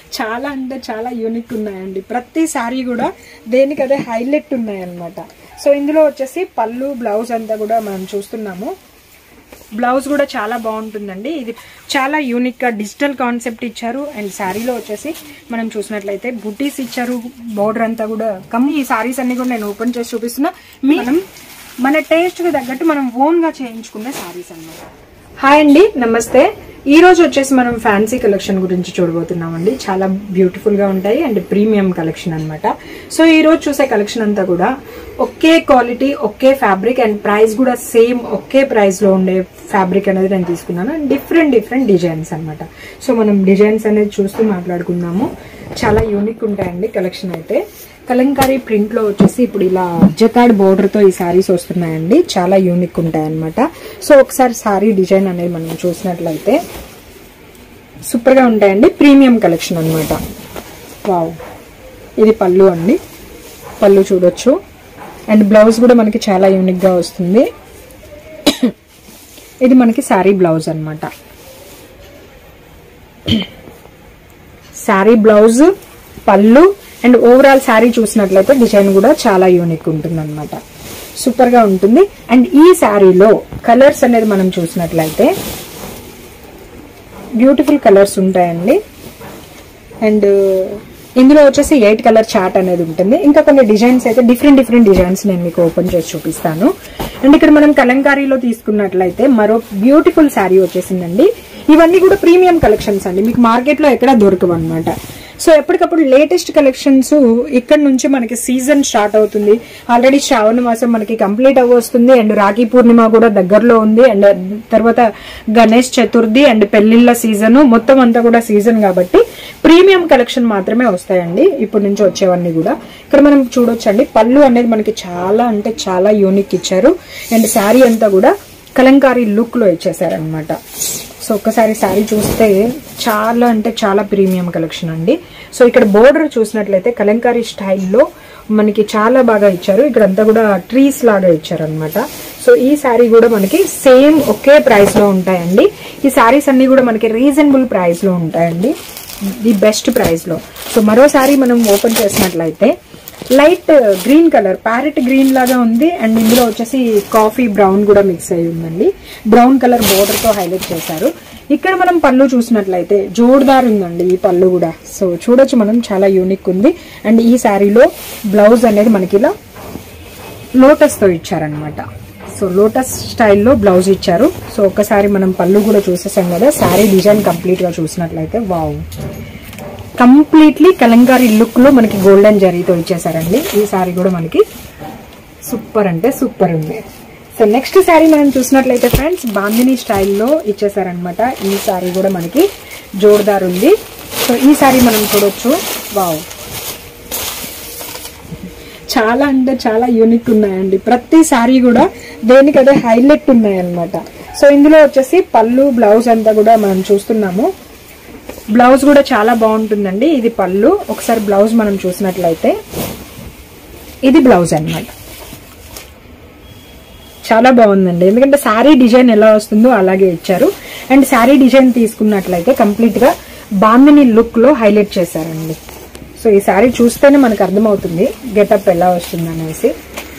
చాలా అంటే చాలా యూనిక్ ఉన్నాయండి ప్రతి శారీ కూడా దేనికి అదే హైలైట్ ఉన్నాయన్నమాట సో ఇందులో వచ్చేసి పళ్ళు బ్లౌజ్ అంతా కూడా మనం చూస్తున్నాము బ్లౌజ్ కూడా చాలా బాగుంటుందండి ఇది చాలా యూనిక్ గా డిజిటల్ కాన్సెప్ట్ ఇచ్చారు అండ్ శారీలో వచ్చేసి మనం చూసినట్లయితే బుటీస్ ఇచ్చారు బోర్డర్ అంతా కూడా కమ్ ఈ శారీస్ అన్ని కూడా నేను ఓపెన్ చేసి చూపిస్తున్నా మీ- మనం మన టేస్ట్ కి తగ్గట్టు మనం ఓన్ గా చేయించుకునే శారీస్ అన్నమాట హాయ్ అండి నమస్తే ఈ రోజు వచ్చేసి మనం ఫ్యాన్సీ కలెక్షన్ గురించి చూడబోతున్నామండి చాలా బ్యూటిఫుల్ గా ఉంటాయి అండ్ ప్రీమియం కలెక్షన్ అన్నమాట సో ఈ రోజు చూసే కలెక్షన్ అంతా కూడా ఒకే క్వాలిటీ ఒకే ఫ్యాబ్రిక్ అండ్ ప్రైస్ కూడా సేమ్ ఒకే ప్రైస్ లో ఉండే ఫ్యాబ్రిక్ అనేది నేను తీసుకున్నాను అండ్ డిఫరెంట్ డిఫరెంట్ డిజైన్స్ అన్నమాట సో మనం డిజైన్స్ అనేది చూస్తూ మాట్లాడుకుందాము చాలా యూనిక్ ఉంటాయండి కలెక్షన్ అయితే కలంకారీ ప్రింట్ లో వచ్చేసి ఇప్పుడు ఇలా జకాడ్ బోర్డర్ తో ఈ సారీస్ వస్తున్నాయండి చాలా యూనిక్ ఉంటాయి అనమాట సో ఒకసారి సారీ డిజైన్ అనేది మనం చూసినట్లయితే సూపర్ గా ఉంటాయండి ప్రీమియం కలెక్షన్ అన్నమాట వావ్ ఇది పళ్ళు అండి పళ్ళు చూడొచ్చు అండ్ బ్లౌజ్ కూడా మనకి చాలా యూనిక్ గా వస్తుంది ఇది మనకి శారీ బ్లౌజ్ అన్నమాట శారీ బ్లౌజ్ పళ్ళు అండ్ ఓవరాల్ శారీ చూసినట్లయితే డిజైన్ కూడా చాలా యూనిక్ ఉంటుంది అనమాట సూపర్ గా ఉంటుంది అండ్ ఈ శారీలో కలర్స్ అనేది మనం చూసినట్లయితే బ్యూటిఫుల్ కలర్స్ ఉంటాయండి అండ్ ఇందులో వచ్చేసి ఎయిట్ కలర్ చార్ట్ అనేది ఉంటుంది ఇంకా కొన్ని డిజైన్స్ అయితే డిఫరెంట్ డిఫరెంట్ డిజైన్స్ నేను మీకు ఓపెన్ చేసి చూపిస్తాను అండ్ ఇక్కడ మనం కలంకారీలో తీసుకున్నట్లయితే మరో బ్యూటిఫుల్ శారీ వచ్చేసిందండి ఇవన్నీ కూడా ప్రీమియం కలెక్షన్స్ అండి మీకు మార్కెట్ లో ఎక్కడ దొరకవు అనమాట సో ఎప్పటికప్పుడు లేటెస్ట్ కలెక్షన్స్ ఇక్కడ నుంచి మనకి సీజన్ స్టార్ట్ అవుతుంది ఆల్రెడీ శ్రావణ మాసం మనకి కంప్లీట్ అవ్వస్తుంది అండ్ రాఖీ పూర్ణిమ కూడా దగ్గరలో ఉంది అండ్ తర్వాత గణేష్ చతుర్థి అండ్ పెళ్లిళ్ళ సీజన్ మొత్తం అంతా కూడా సీజన్ కాబట్టి ప్రీమియం కలెక్షన్ మాత్రమే వస్తాయండి ఇప్పటి నుంచి వచ్చేవన్నీ కూడా ఇక్కడ మనం చూడొచ్చండి పళ్ళు అనేది మనకి చాలా అంటే చాలా యూనిక్ ఇచ్చారు అండ్ శారీ అంతా కూడా కలంకారీ లుక్ లో ఇచ్చేసారనమాట సో ఒక్కసారి శారీ చూస్తే చాలా అంటే చాలా ప్రీమియం కలెక్షన్ అండి సో ఇక్కడ బోర్డర్ చూసినట్లయితే కలంకారీ స్టైల్లో మనకి చాలా బాగా ఇచ్చారు ఇక్కడ అంతా కూడా ట్రీస్ లాగా ఇచ్చారు అనమాట సో ఈ శారీ కూడా మనకి సేమ్ ఒకే ప్రైస్ లో ఉంటాయండి ఈ శారీస్ అన్ని కూడా మనకి రీజనబుల్ ప్రైస్ లో ఉంటాయండి ది బెస్ట్ ప్రైస్ లో సో మరో శారీ మనం ఓపెన్ చేసినట్లయితే light green colour parrot green లాగా ఉంది అండ్ ఇందులో వచ్చేసి కాఫీ బ్రౌన్ కూడా మిక్స్ అయి ఉందండి బ్రౌన్ కలర్ బోర్డర్ తో హైలైట్ చేశారు ఇక్కడ మనం పళ్ళు చూసినట్లయితే జోర్దార్ ఉందండి ఈ పళ్ళు కూడా సో చూడొచ్చు మనం చాలా యూనిక్ ఉంది అండ్ ఈ శారీలో బ్లౌజ్ అనేది మనకి ఇలా లోటస్ తో ఇచ్చారనమాట సో లోటస్ స్టైల్లో బ్లౌజ్ ఇచ్చారు సో ఒకసారి మనం పళ్ళు కూడా చూసేసాం కదా శారీ డిజైన్ కంప్లీట్ గా చూసినట్లయితే వావ్ కంప్లీట్లీ కలంకారీ లుక్ లో మనకి గోల్డెన్ జరీతో ఇచ్చేసారండి ఈ సారీ కూడా మనకి సూపర్ అంటే సూపర్ ఉంది సో నెక్స్ట్ శారీ మనం చూసినట్లయితే ఫ్రెండ్స్ బాందిని స్టైల్లో ఇచ్చేసారనమాట ఈ శారీ కూడా మనకి జోర్దార్ ఉంది సో ఈ శారీ మనం చూడొచ్చు వావ్ చాలా అంటే చాలా యూనిక్ ఉన్నాయండి ప్రతి శారీ కూడా దేనికి అదే హైలైట్ ఉన్నాయన్నమాట సో ఇందులో వచ్చేసి పళ్ళు బ్లౌజ్ అంతా కూడా మనం చూస్తున్నాము బ్లౌజ్ కూడా చాలా బాగుంటుందండి ఇది పళ్ళు ఒకసారి బ్లౌజ్ మనం చూసినట్లయితే ఇది బ్లౌజ్ అన్నమాట చాలా బాగుందండి ఎందుకంటే శారీ డిజైన్ ఎలా వస్తుందో అలాగే ఇచ్చారు అండ్ శారీ డిజైన్ తీసుకున్నట్లయితే కంప్లీట్ గా బాందిని లుక్ లో హైలైట్ చేశారండి సో ఈ శారీ చూస్తేనే మనకు అర్థమవుతుంది గెటప్ ఎలా వస్తుంది అనేసి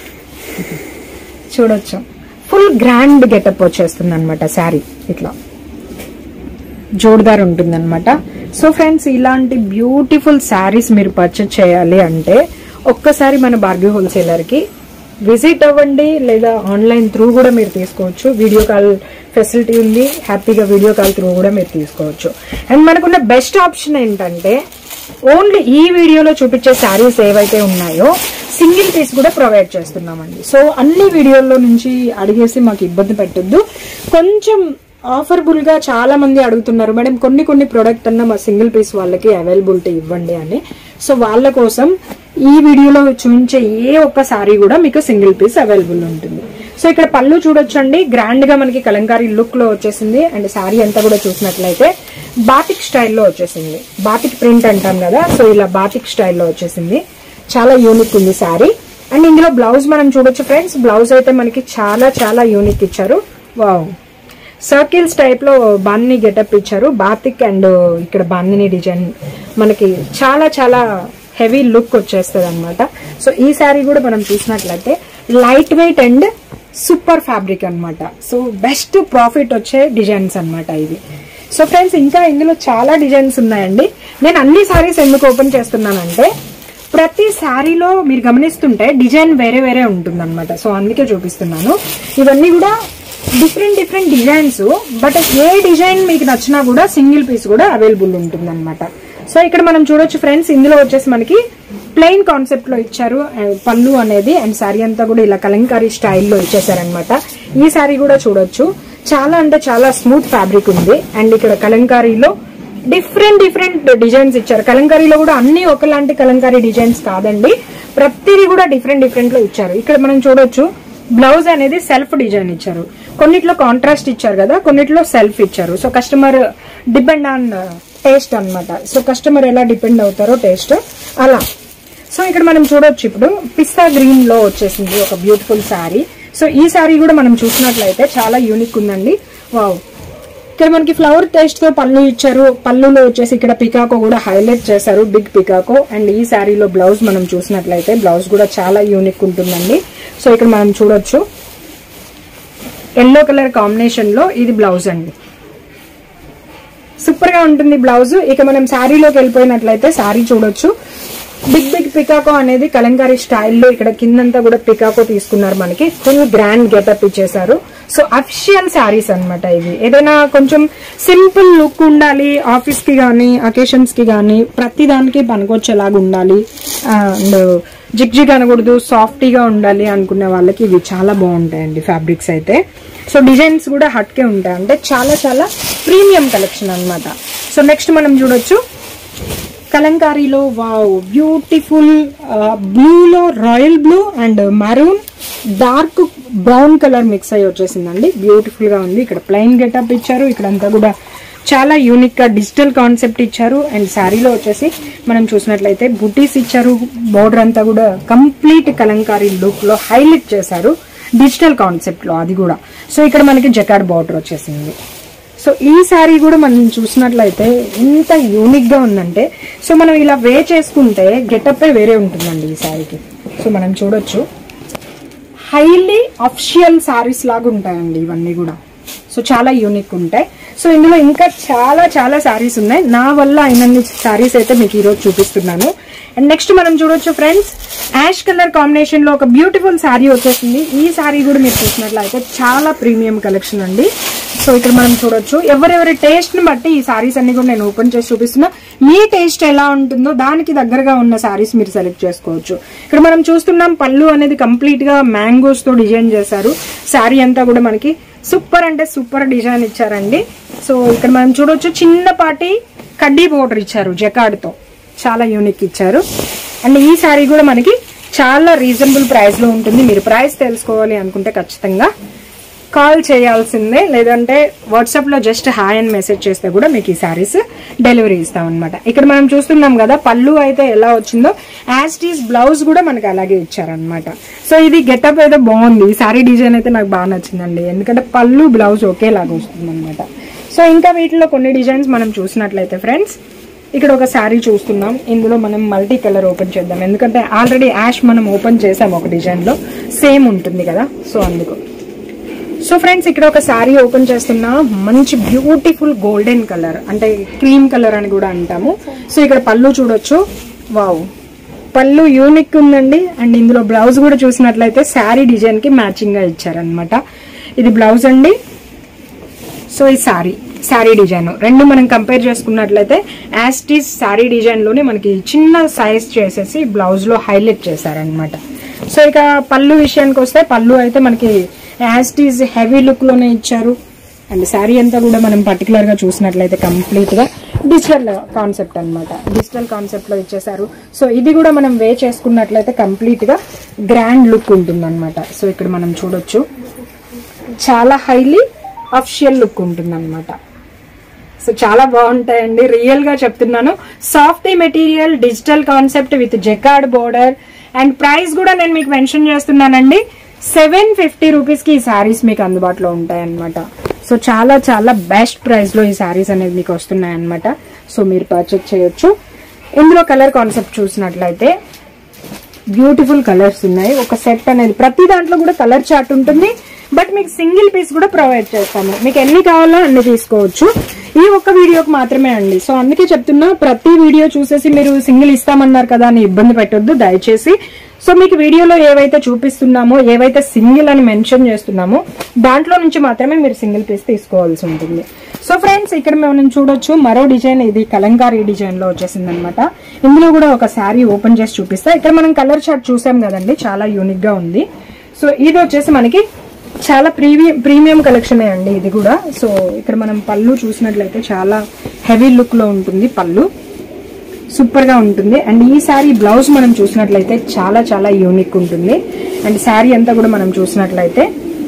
చూడొచ్చు ఫుల్ గ్రాండ్ గెటప్ వచ్చేస్తుంది అనమాట శారీ ఇట్లా జోర్దార్ ఉంటుందన్నమాట సో ఫ్రెండ్స్ ఇలాంటి బ్యూటిఫుల్ శారీస్ మీరు పర్చేస్ చేయాలి అంటే ఒక్కసారి మన భార్గవి హోల్సేలర్ కి విజిట్ అవ్వండి లేదా ఆన్లైన్ త్రూ కూడా మీరు తీసుకోవచ్చు వీడియో కాల్ ఫెసిలిటీ ఉంది హ్యాపీగా వీడియో కాల్ త్రూ కూడా మీరు తీసుకోవచ్చు అండ్ మనకున్న బెస్ట్ ఆప్షన్ ఏంటంటే ఓన్లీ ఈ వీడియోలో చూపించే శారీస్ ఏవైతే ఉన్నాయో సింగిల్ పీస్ కూడా ప్రొవైడ్ చేస్తున్నామండి సో అన్ని వీడియోల్లో నుంచి అడిగేసి మాకు ఇబ్బంది పెట్టొద్దు కొంచెం ఆఫర్బుల్ గా చాలా మంది అడుగుతున్నారు మేడం కొన్ని కొన్ని ప్రోడక్ట్ అన్న మా సింగిల్ పీస్ వాళ్ళకి అవైలబిలిటీ ఇవ్వండి అని సో వాళ్ళ కోసం ఈ వీడియోలో చూపించే ఏ ఒక్క సారీ కూడా మీకు సింగిల్ పీస్ అవైలబుల్ ఉంటుంది సో ఇక్కడ పళ్ళు చూడొచ్చండి గ్రాండ్ గా మనకి కలంకారీ లుక్ లో వచ్చేసింది అండ్ సారీ అంతా కూడా చూసినట్లయితే బాతిక్ స్టైల్లో వచ్చేసింది బాతిక్ ప్రింట్ అంటాం కదా సో ఇలా బాతిక్ స్టైల్లో వచ్చేసింది చాలా యూనిక్ ఉంది సారీ అండ్ ఇందులో బ్లౌజ్ మనం చూడొచ్చు ఫ్రెండ్స్ బ్లౌజ్ అయితే మనకి చాలా చాలా యూనిక్ ఇచ్చారు వావ్ సర్కిల్స్ టైప్ లో బాందిని గెటప్ ఇచ్చారు బాతిక్ అండ్ ఇక్కడ బాందిని డిజైన్ మనకి చాలా చాలా హెవీ లుక్ వచ్చేస్తుంది అనమాట సో ఈ శారీ కూడా మనం చూసినట్లయితే light weight and super fabric అన్నమాట సో బెస్ట్ ప్రాఫిట్ వచ్చే డిజైన్స్ అన్నమాట ఇది సో ఫ్రెండ్స్ ఇంకా ఇందులో చాలా డిజైన్స్ ఉన్నాయండి నేను అన్ని సారీస్ ఎందుకు ఓపెన్ చేస్తున్నానంటే ప్రతి శారీలో మీరు గమనిస్తుంటే డిజైన్ వేరే వేరే ఉంటుంది అనమాట సో అందుకే చూపిస్తున్నాను ఇవన్నీ కూడా డిఫరెంట్ డిఫరెంట్ డిజైన్స్ బట్ ఏ డిజైన్ మీకు నచ్చినా కూడా సింగిల్ పీస్ కూడా అవైలబుల్ ఉంటుంది అనమాట సో ఇక్కడ మనం చూడొచ్చు ఫ్రెండ్స్ ఇందులో వచ్చేసి మనకి ప్లెయిన్ కాన్సెప్ట్ లో ఇచ్చారు ఆ, పళ్ళు అనేది అండ్ శారీ అంతా కూడా ఇలా కలంకారీ స్టైల్లో ఇచ్చేసారనమాట ఈ శారీ కూడా చూడొచ్చు చాలా అంటే చాలా స్మూత్ ఫ్యాబ్రిక్ ఉంది అండ్ ఇక్కడ కలంకారీలో డిఫరెంట్ డిఫరెంట్ డిజైన్స్ ఇచ్చారు కలంకారీలో కూడా అన్ని ఒకలాంటి కలంకారీ డిజైన్స్ కాదండి ప్రతిదీ కూడా డిఫరెంట్ డిఫరెంట్ లో ఇచ్చారు ఇక్కడ మనం చూడొచ్చు బ్లౌజ్ అనేది సెల్ఫ్ డిజైన్ ఇచ్చారు కొన్నిట్లో కాంట్రాస్ట్ ఇచ్చారు కదా కొన్నిట్లో సెల్ఫ్ ఇచ్చారు so customer depend on taste అన్నమాట సో కస్టమర్ ఎలా డిపెండ్ అవుతారో టేస్ట్ అలా సో ఇక్కడ మనం చూడొచ్చు ఇప్పుడు పిస్తా గ్రీన్ లో వచ్చేసింది ఒక బ్యూటిఫుల్ శారీ సో ఈ శారీ కూడా మనం చూసినట్లయితే చాలా యూనిక్ ఉందండి వావ్ ఇక్కడ మనకి ఫ్లవర్ టేస్ట్ తో పళ్ళు ఇచ్చారు పళ్ళులో వచ్చేసి ఇక్కడ పికాకో కూడా హైలైట్ చేశారు బిగ్ పికాకో అండ్ ఈ శారీలో బ్లౌజ్ మనం చూసినట్లయితే బ్లౌజ్ కూడా చాలా యూనిక్ ఉంటుందండి సో ఇక్కడ మనం చూడొచ్చు ఎల్లో కలర్ కాంబినేషన్ లో ఇది బ్లౌజ్ అండి సూపర్ గా ఉంటుంది బ్లౌజ్ ఇక మనం శారీలోకి వెళ్ళిపోయినట్లయితే శారీ చూడొచ్చు బిగ్ బిగ్ పికాకో అనేది కలంకారీ స్టైల్లో ఇక్కడ కిందంతా కూడా పికాకో తీసుకున్నారు మనకి ఫుల్ గ్రాండ్ గెటప్ ఇచ్చేసారు సో అఫిషియల్ శారీస్ అన్నమాట ఇవి ఏదైనా కొంచెం సింపుల్ లుక్ ఉండాలి ఆఫీస్ కి గానీ అకేషన్స్ కి గానీ ప్రతి దానికి పనికొచ్చేలాగా ఉండాలి అండ్ జిగ్ జిగ్ అనకూడదు సాఫ్టీగా ఉండాలి అనుకునే వాళ్ళకి ఇవి చాలా బాగుంటాయండి ఫ్యాబ్రిక్స్ అయితే సో డిజైన్స్ కూడా హట్కే ఉంటాయి అంటే చాలా చాలా ప్రీమియం కలెక్షన్ అన్నమాట సో నెక్స్ట్ మనం చూడొచ్చు కలంకారీలో వావ్ బ్యూటిఫుల్ బ్లూలో royal blue and maroon dark brown colour mix అయ్యి వచ్చేసిందండి బ్యూటిఫుల్ గా ఉంది ఇక్కడ ప్లెయిన్ గెటప్ ఇచ్చారు ఇక్కడంతా కూడా చాలా యూనిక్ గా డిజిటల్ కాన్సెప్ట్ ఇచ్చారు అండ్ శారీలో వచ్చేసి మనం చూసినట్లయితే బుటీస్ ఇచ్చారు బోర్డర్ అంతా కూడా కంప్లీట్ కలంకారీ లుక్ లో హైలైట్ చేశారు డిజిటల్ కాన్సెప్ట్ లో అది కూడా సో ఇక్కడ మనకి జకాడ్ బార్డర్ వచ్చేసింది సో ఈ శారీ కూడా మనం చూసినట్లయితే ఎంత యూనిక్ గా ఉందంటే సో మనం ఇలా వే చేసుకుంటే గెటప్ వేరే ఉంటుందండి ఈ శారీకి సో మనం చూడొచ్చు హైలీ అఫిషియల్ శారీస్ లాగా ఉంటాయండి ఇవన్నీ కూడా సో చాలా యూనిక్ ఉంటాయి సో ఇందులో ఇంకా చాలా చాలా శారీస్ ఉన్నాయి నా వల్ల అయినన్ని శారీస్ అయితే మీకు ఈరోజు చూపిస్తున్నాను అండ్ నెక్స్ట్ మనం చూడొచ్చు ఫ్రెండ్స్ యాష్ కలర్ కాంబినేషన్ లో ఒక బ్యూటిఫుల్ శారీ వచ్చేసింది ఈ శారీ కూడా మీరు చూసినట్లయితే చాలా ప్రీమియం కలెక్షన్ అండి సో ఇక్కడ మనం చూడొచ్చు ఎవరెవరి టేస్ట్ ని బట్టి ఈ శారీస్ అన్ని కూడా నేను ఓపెన్ చేసి చూపిస్తున్నా మీ టేస్ట్ ఎలా ఉంటుందో దానికి దగ్గరగా ఉన్న శారీస్ మీరు సెలెక్ట్ చేసుకోవచ్చు ఇక్కడ మనం చూస్తున్నాం పళ్ళు అనేది కంప్లీట్ గా మ్యాంగోస్ తో డిజైన్ చేశారు శారీ అంతా కూడా మనకి సూపర్ అంటే సూపర్ డిజైన్ ఇచ్చారండి సో ఇక్కడ మనం చూడొచ్చు చిన్నపాటి కడ్డీ బోర్డర్ ఇచ్చారు జకాడ్ తో చాలా యూనిక్ ఇచ్చారు అండ్ ఈ శారీ కూడా మనకి చాలా రీజనబుల్ ప్రైస్ లో ఉంటుంది మీరు ప్రైస్ తెలుసుకోవాలి అనుకుంటే ఖచ్చితంగా కాల్ చేయాల్సిందే లేదంటే వాట్సాప్ లో జస్ట్ హాయ్ అని మెసేజ్ చేస్తే కూడా మీకు ఈ సారీస్ డెలివరీ ఇస్తాం అనమాట ఇక్కడ మనం చూస్తున్నాం కదా పళ్ళు అయితే ఎలా వచ్చిందో యాస్టీస్ బ్లౌజ్ కూడా మనకి అలాగే ఇచ్చారనమాట సో ఇది గెటప్ అయితే బాగుంది ఈ సారీ డిజైన్ అయితే నాకు బాగా నచ్చిందండి ఎందుకంటే పళ్ళు బ్లౌజ్ ఒకేలాగా వస్తుంది అనమాట సో ఇంకా వీటిలో కొన్ని డిజైన్స్ మనం చూసినట్లయితే ఫ్రెండ్స్ ఇక్కడ ఒక శారీ చూస్తున్నాం ఇందులో మనం మల్టీ కలర్ ఓపెన్ చేద్దాం ఎందుకంటే ఆల్రెడీ యాష్ మనం ఓపెన్ చేసాం ఒక డిజైన్ లో సేమ్ ఉంటుంది కదా సో అందుకు సో ఫ్రెండ్స్ ఇక్కడ ఒక శారీ ఓపెన్ చేస్తున్నా మంచి బ్యూటిఫుల్ గోల్డెన్ కలర్ అంటే క్రీమ్ కలర్ అని కూడా అంటాము సో ఇక్కడ పళ్ళు చూడొచ్చు వావ్ పళ్ళు యూనిక్ ఉందండి అండ్ ఇందులో బ్లౌజ్ కూడా చూసినట్లయితే శారీ డిజైన్ కి మ్యాచింగ్ గా ఇచ్చారనమాట ఇది బ్లౌజ్ అండి సో ఈ శారీ శారీ డిజైన్ రెండు మనం కంపేర్ చేసుకున్నట్లయితే యాస్టీస్ శారీ డిజైన్ లోనే మనకి చిన్న సైజ్ చేసేసి బ్లౌజ్ లో హైలైట్ చేశారనమాట సో ఇక పళ్ళు విషయానికి వస్తే పళ్ళు అయితే మనకి యాస్టీస్ హెవీ లుక్ లోనే ఇచ్చారు అండ్ శారీ అంతా కూడా మనం పర్టికులర్ గా చూసినట్లయితే కంప్లీట్ గా డిజిటల్ కాన్సెప్ట్ అన్నమాట డిజిటల్ కాన్సెప్ట్ లో ఇచ్చేసారు సో ఇది కూడా మనం వే చేసుకున్నట్లయితే కంప్లీట్ గా గ్రాండ్ లుక్ ఉంటుంది సో ఇక్కడ మనం చూడొచ్చు చాలా హైలీ అఫిషియల్ లుక్ ఉంటుంది సో చాలా బాగుంటాయండి రియల్ గా చెప్తున్నాను soft material digital concept with jacquard border and price కూడా నేను మీకు మెన్షన్ చేస్తున్నానండి సెవెన్ ఫిఫ్టీ రూపీస్ కి ఈ శారీస్ మీకు అందుబాటులో ఉంటాయి అన్నమాట సో చాలా చాలా బెస్ట్ ప్రైస్ లో ఈ శారీస్ అనేది మీకు వస్తున్నాయి అన్నమాట సో మీరు పర్చేస్ చేయొచ్చు ఇందులో కలర్ కాన్సెప్ట్ చూసినట్లయితే బ్యూటిఫుల్ కలర్స్ ఉన్నాయి ఒక సెట్ అనేది ప్రతి దాంట్లో కూడా కలర్ చార్ట్ ఉంటుంది బట్ మీకు సింగిల్ పీస్ కూడా ప్రొవైడ్ చేస్తాము మీకు ఎన్ని కావాలో అన్ని తీసుకోవచ్చు ఈ ఒక్క వీడియోకి మాత్రమే అండి సో అందుకే చెప్తున్నా ప్రతి వీడియో చూసేసి మీరు సింగిల్ ఇస్తామన్నారు కదా అని ఇబ్బంది పెట్టొద్దు దయచేసి సో మీకు వీడియోలో ఏవైతే చూపిస్తున్నామో ఏవైతే సింగిల్ అని మెన్షన్ చేస్తున్నామో దాంట్లో నుంచి మాత్రమే మీరు సింగిల్ పీస్ తీసుకోవాల్సి ఉంటుంది సో ఫ్రెండ్స్ ఇక్కడ మనం చూడొచ్చు మరో డిజైన్ ఇది కలంకారీ డిజైన్ లో వచ్చేసింది అనమాట ఇందులో కూడా ఒక శారీ ఓపెన్ చేసి చూపిస్తా ఇక్కడ మనం కలర్ చార్ట్ చూసాం కదండి చాలా యూనిక్ గా ఉంది సో ఇది వచ్చేసి మనకి చాలా ప్రీమియం ప్రీమియం కలెక్షన్ అండి ఇది కూడా సో ఇక్కడ మనం పళ్ళు చూసినట్లయితే చాలా హెవీ లుక్ లో ఉంటుంది పళ్ళు సూపర్ గా ఉంటుంది అండ్ ఈ శారీ బ్లౌజ్ మనం చూసినట్లయితే చాలా చాలా యూనిక్ ఉంటుంది అండ్ శారీ అంతా కూడా మనం చూసినట్లయితే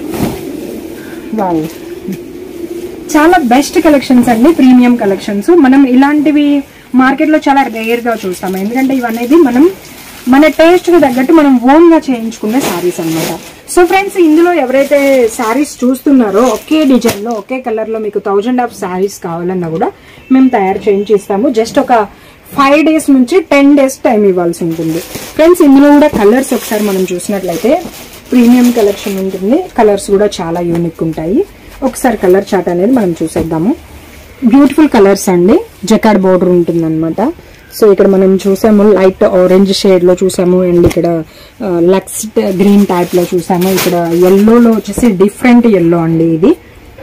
వావ్ చాలా బెస్ట్ కలెక్షన్స్ అండి ప్రీమియం కలెక్షన్స్ మనం ఇలాంటివి మార్కెట్ లో చాలా రేర్ గా చూస్తాం ఎందుకంటే ఇవనేది మనం మన టేస్ట్ కు తగ్గట్టు మనం ఓన్ గా చేయించుకునే శారీస్ అన్నమాట సో ఫ్రెండ్స్ ఇందులో ఎవరైతే శారీస్ చూస్తున్నారో ఒకే డిజైన్ లో ఒకే కలర్ లో మీకు థౌజండ్ ఆఫ్ శారీస్ కావాలన్నా కూడా మేము తయారు చేయించి ఇస్తాము జస్ట్ ఒక ఫైవ్ డేస్ నుంచి టెన్ డేస్ టైం ఇవ్వాల్సి ఉంటుంది ఫ్రెండ్స్ ఇందులో కూడా కలర్స్ ఒకసారి మనం చూసినట్లయితే ప్రీమియం కలెక్షన్ ఉంటుంది కలర్స్ కూడా చాలా యూనిక్ ఉంటాయి ఒకసారి కలర్ చార్ట్ అనేది మనం చూసేద్దాము బ్యూటిఫుల్ కలర్స్ అండి జకాడ్ బోర్డర్ ఉంటుంది అనమాట సో ఇక్కడ మనం చూసాము లైట్ ఆరెంజ్ షేడ్ లో చూసాము అండ్ ఇక్కడ లక్స్ గ్రీన్ టైప్ లో చూసాము ఇక్కడ ఎల్లోలో వచ్చేసి డిఫరెంట్ ఎల్లో అండి ఇది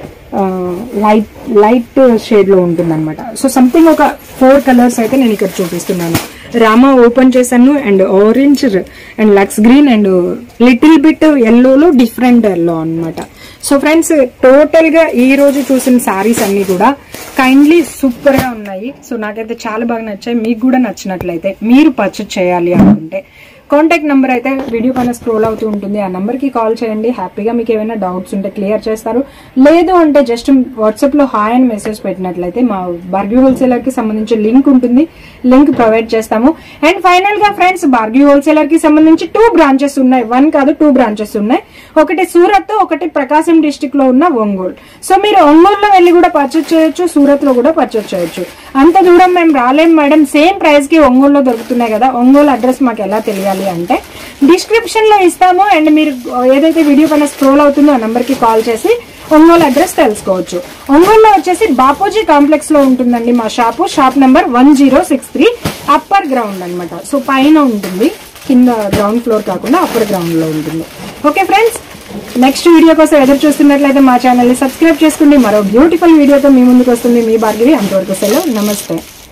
లైట్ లైట్ షేడ్ లో ఉంటుంది అనమాట సో సంథింగ్ ఒక ఫోర్ కలర్స్ అయితే నేను ఇక్కడ చూపిస్తున్నాను రామా ఓపెన్ చేశాను అండ్ ఆరెంజ్ అండ్ లక్స్ గ్రీన్ అండ్ లిటిల్ బిట్ ఎల్లోలో డిఫరెంట్ ఎల్లో అన్నమాట సో ఫ్రెండ్స్ టోటల్ గా ఈ రోజు చూసిన శారీస్ అన్ని కూడా కైండ్లీ సూపర్ గా ఉన్నాయి సో నాకైతే చాలా బాగా నచ్చాయి మీకు కూడా నచ్చినట్లయితే మీరు పర్చేజ్ చేయాలి అనుకుంటే కాంటాక్ట్ నెంబర్ అయితే వీడియో పైన స్క్రోల్ అవుతూ ఉంటుంది ఆ నెంబర్ కి కాల్ చేయండి హ్యాపీగా మీకు ఏమైనా డౌట్స్ ఉంటే క్లియర్ చేస్తారు లేదు అంటే జస్ట్ వాట్సాప్ లో హాయ్ అని మెసేజ్ పెట్టినట్లయితే మా బార్గ్యూ హోల్సేలర్ కి సంబంధించి లింక్ ఉంటుంది లింక్ ప్రొవైడ్ చేస్తాము అండ్ ఫైనల్ గా ఫ్రెండ్స్ బార్గ్యూ హోల్సేలర్ కి సంబంధించి టూ బ్రాంచెస్ ఉన్నాయి వన్ కాదు టూ బ్రాంచెస్ ఉన్నాయి ఒకటి సూరత్ ఒకటి ప్రకాశం డిస్టిక్ లో ఉన్న ఒంగోలు సో మీరు ఒంగోలులో వెళ్ళి కూడా పర్చేస్ చేయొచ్చు సూరత్ లో కూడా పర్చేస్ చేయొచ్చు అంత దూరం మేము రాలేం మేడం సేమ్ ప్రైస్ కి ఒంగోలులో దొరుకుతున్నాయి కదా ఒంగోలు అడ్రస్ మాకు ఎలా తెలియాలి అంటే డిస్క్రిప్షన్ లో ఇస్తాము అండ్ మీరు ఏదైతే వీడియో పైన స్క్రోల్ అవుతుందో ఆ నంబర్ కి కాల్ చేసి ఒంగోలు అడ్రస్ తెలుసుకోవచ్చు ఒంగోలులో వచ్చేసి బాపోజీ కాంప్లెక్స్ లో ఉంటుందండి మా shop shop number one zero six three upper ground అనమాట సో పైన ఉంటుంది కింద గ్రౌండ్ ఫ్లోర్ కాకుండా అప్పర్ గ్రౌండ్ లో ఉంటుంది ఓకే ఫ్రెండ్స్ నెక్స్ట్ వీడియో కోసం ఎదురు చూస్తున్నట్లయితే మా ఛానల్ ని సబ్స్క్రైబ్ చేసుకోండి మరో బ్యూటిఫుల్ వీడియోతో మీ ముందుకు వస్తుంది మీ భార్గవి అంతవరకు సెలవు నమస్తే